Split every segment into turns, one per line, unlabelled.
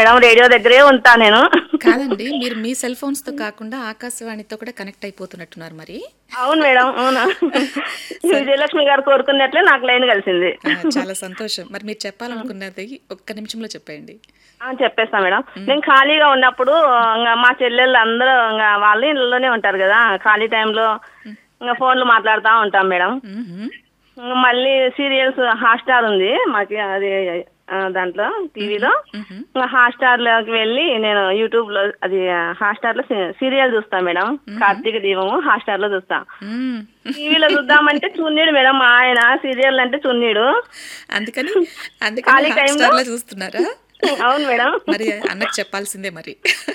Madam radio దగ్గరే ఉంటా నేను
కాదండి మీరు మీ సెల్ ఫోన్స్ తో కాకుండా ఆకాశవాణితో కూడా కనెక్ట్ అయిపోతున్నట్టున్నారు మరి
అవును మేడం అవును విజయలక్ష్మి గారు కోరుకున్నట్లే నాకు లైన్ కలిసింది
ఆ, చాలా సంతోషం మరి మీరు చెప్పాలనుకున్నది ఒక్క నిమిషంలో చెప్పండి
ఆ, చెప్పేస్తా మేడం నేను ఖాళీగా ఉన్నప్పుడు ఇంకా మా చెల్లెళ్ళు అందరూ ఇంకా వాళ్ళు ఇళ్ళలోనే ఉంటారు కదా ఖాళీ టైంలో ఇంకా ఫోన్లు మాట్లాడుతూ ఉంటాం మేడం
మ్మ్హ్మ్.
ఇంకా మళ్ళీ సీరియల్స్ హాట్స్టార్ ఉంది మాకు అది ఆ, దాంట్లో టీవీలో
మ్మ్హ్మ్.
ఇంకా హాట్స్టార్ లోకి వెళ్ళి నేను యూట్యూబ్ లో అది హాట్స్టార్ లో సీ- సీరియల్ చూస్తా మేడం కార్తీక దీపము హాట్స్టార్ లో చూస్తా
మ్మ్.
టీవీలో చూద్దామంటే చున్నీడు మేడం మా ఆయన సీరియల్ అంటే చున్నీడు
అందుకని అందుకని
ఖాళీ
హాట్
టైంలో-
స్టార్ లో చూస్తున్నారా
అవును మేడం
మరి అన్నకు చెప్పాల్సిందే మరి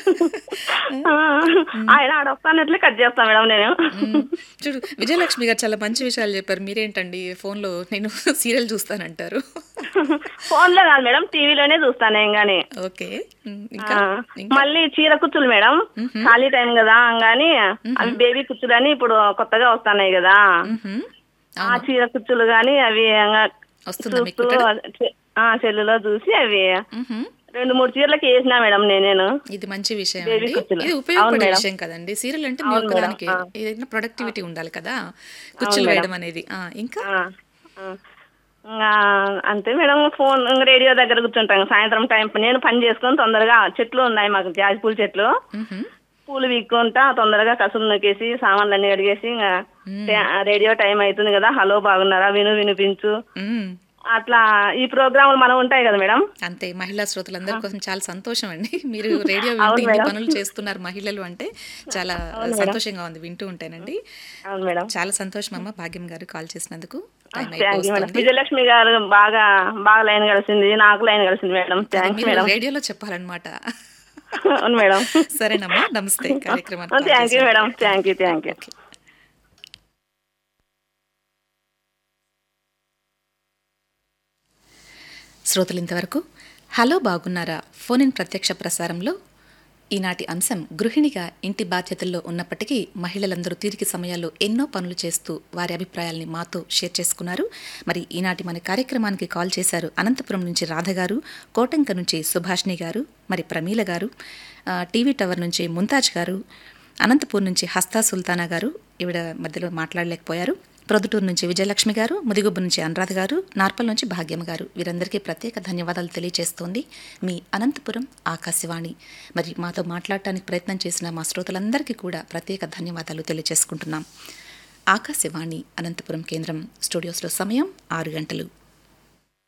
ఆ, ఆయన ఆడ వస్తానట్లే కట్ చేస్తా మేడం నేను
మ్మ్. చూడు విజయలక్ష్మి గారు చాలా మంచి విషయాలు చెప్పారు మీరేంటండి ఫోన్ లో నేను సీరియల్ చూస్తానంటారు
ఫోన్ లో కాదు మేడం టీవీలోనే చూస్తాను ఏం గానీ
ఓకే మ్మ్. ఇంకా
ఆ, మళ్ళీ చీర కుచ్చులు మేడం ఖాళీ టైం కదా కానీ అవి బేబీ కుచ్చులు అని ఇప్పుడు కొత్తగా వస్తున్నాయి కదా
మ్మ్హ్మ్.
ఆ చీర కుచ్చులు గాని అవి ఇంకా
వస్తుందా మీకు
చూస్తూ
కుట్టడం?
చె- ఆ సెల్లులో చూసి అవి
మ్మ్హ్మ్.
రెండు మూడు చీరలకి వేసినా మేడం నేనేను
ఇది మంచి విషయం
బేబీ
అండి
కుచ్చులు.
ఇది
అవును
ఉపయోగపడే
మేడం.
విషయం కదండి సీరియల్ అంటే మీ
అవును మేడం.
ఒక్కదానికి ఏదైనా ప్రొడక్టివిటీ ఉండాలి కదా కుచ్చులు
మేడం.
వేయడం అనేది ఆ, ఇంకా
ఆ, ఆ. ఇంకా అంతే మేడం ఫోన్ ఇంకా రేడియో దగ్గర కూర్చుంటాం సాయంత్రం టైం నేను పని చేసుకొని తొందరగా చెట్లు ఉన్నాయి మాకు జాజి పూల చెట్లు
మ్మ్హ్మ్.
పూలు వీక్కుంటా తొందరగా కసులు నొక్కేసి సామాన్లు అన్ని అడిగేసి ఇంకా టే- రేడియో టైం అవుతుంది కదా హలో బాగున్నారా విను వినిపించు
మ్మ్.
అట్లా ఈ ప్రోగ్రాములు మనం ఉంటాయి కదా మేడం
అంతే మహిళా శ్రోతలందరి కోసం చాలా సంతోషం అండి మీరు రేడియో వింటూ ఇన్ని పనులు చేస్తున్నారు మహిళలు అంటే చాలా సంతోషంగా ఉంది వింటూ ఉంటానండి
అవును మేడం
చాలా సంతోషం అమ్మ భాగ్యం గారు కాల్ చేసినందుకు టైం
థ్యాంక్ యూ మేడం
అయిపోతుంది
విజయలక్ష్మి గారు బాగా బాగా లైన్ కలిసింది నాకు లైన్ కలిసింది మేడం థ్యాంక్స్
మీరు
మేడం
రేడియోలో చెప్పాలన్నమాట
అవును మేడం
సరేనమ్మా నమస్తే కార్యక్రమానికి
thank you madam thank you thank you
శ్రోతలు ఇంతవరకు హలో బాగున్నారా ఫోన్ ఇన్ ప్రత్యక్ష ప్రసారంలో ఈనాటి అంశం గృహిణిగా ఇంటి బాధ్యతల్లో ఉన్నప్పటికీ మహిళలందరూ తీరిక సమయాల్లో ఎన్నో పనులు చేస్తూ వారి అభిప్రాయాల్ని మాతో షేర్ చేసుకున్నారు మరి ఈనాటి మన కార్యక్రమానికి కాల్ చేశారు అనంతపురం నుంచి రాధ గారు కోటంక నుంచి సుభాష్ని గారు మరి ప్రమీల గారు ఆ, టీవీ టవర్ నుంచి ముంతాజ్ గారు అనంతపూర్ నుంచి హస్తా సుల్తానా గారు ఈవిడ మధ్యలో మాట్లాడలేకపోయారు ప్రొద్దుటూరు నుంచి విజయలక్ష్మి గారు ముదిగుబ్బు నుంచి అనురాధ గారు నార్పల్ నుంచి భాగ్యమ్మ గారు వీరందరికీ ప్రత్యేక ధన్యవాదాలు తెలియజేస్తోంది మీ అనంతపురం ఆకాశవాణి మరి మాతో మాట్లాడటానికి ప్రయత్నం చేసిన మా శ్రోతలందరికీ కూడా ప్రత్యేక ధన్యవాదాలు తెలియజేసుకుంటున్నాం ఆకాశవాణి అనంతపురం కేంద్రం స్టూడియోస్లో సమయం ఆరు గంటలు